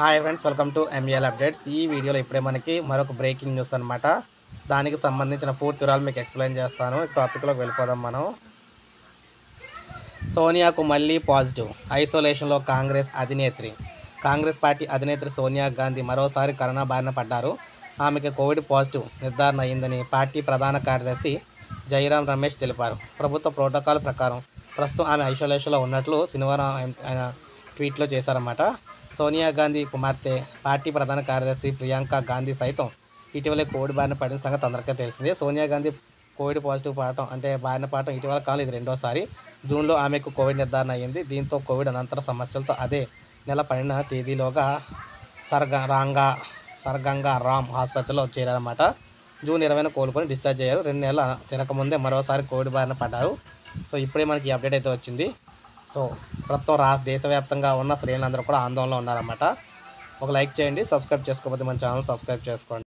hi friends welcome to MEL updates ఈ వీడియోలో ఇప్పుడే మనకి మరొక బ్రేకింగ్ న్యూస్ అనమాట దానికి సంబంధించిన పూర్తి వివరాలు మీకు ఎక్స్ప్లెయిన్ చేస్తాను ఈ టాపిక్లోకి వెళ్ళిపోదాం మనం సోనియాకు మళ్ళీ పాజిటివ్ ఐసోలేషన్లో కాంగ్రెస్ అధినేత్రి కాంగ్రెస్ పార్టీ అధినేత్రి సోనియా గాంధీ మరోసారి కరోనా బారిన పడ్డారు ఆమెకి కోవిడ్ పాజిటివ్ నిర్ధారణ అయిందని పార్టీ ప్రధాన కార్యదర్శి జయరాం రమేష్ తెలిపారు ప్రభుత్వ ప్రోటోకాల్ ప్రకారం ప్రస్తుతం ఆమె ఐసోలేషన్లో ఉన్నట్లు శనివారం ఆయన- ఆయన ట్వీట్లో చేశారన్నమాట సోనియా గాంధీ కుమార్తె పార్టీ ప్రధాన కార్యదర్శి ప్రియాంక గాంధీ సైతం ఇటీవలే కోవిడ్ బారిన పడిన సంగతి అందరికీ తెలిసిందే సోనియా గాంధీ కోవిడ్ పాజిటివ్ పడటం అంటే బారిన పడటం ఇటీవల కాలం ఇది రెండోసారి జూన్లో ఆమెకు కోవిడ్ నిర్ధారణ అయ్యింది దీంతో కోవిడ్ అనంతర సమస్యలతో అదే నెల పన్నెండున తేదీలోగా సర్గ రాంగా సర్గంగా రామ్ ఆసుపత్రిలో చేరారన్నమాట జూన్ ఇరవైన కోలుకొని డిశ్చార్జ్ అయ్యారు రెండు నెలల తిరగకముందే మరోసారి కోవిడ్ బారిన పడ్డారు సో ఇప్పుడే మనకి ఈ అప్డేట్ అయితే వచ్చింది సో ప్రస్తుతం రా దేశవ్యాప్తంగా ఉన్న శ్రేణులందరూ కూడా ఆందోళనలో ఉన్నారన్నమాట ఒక లైక్ చేయండి సబ్స్క్రైబ్ చేసుకోకపోతే మన ఛానల్ సబ్స్క్రైబ్ చేసుకోండి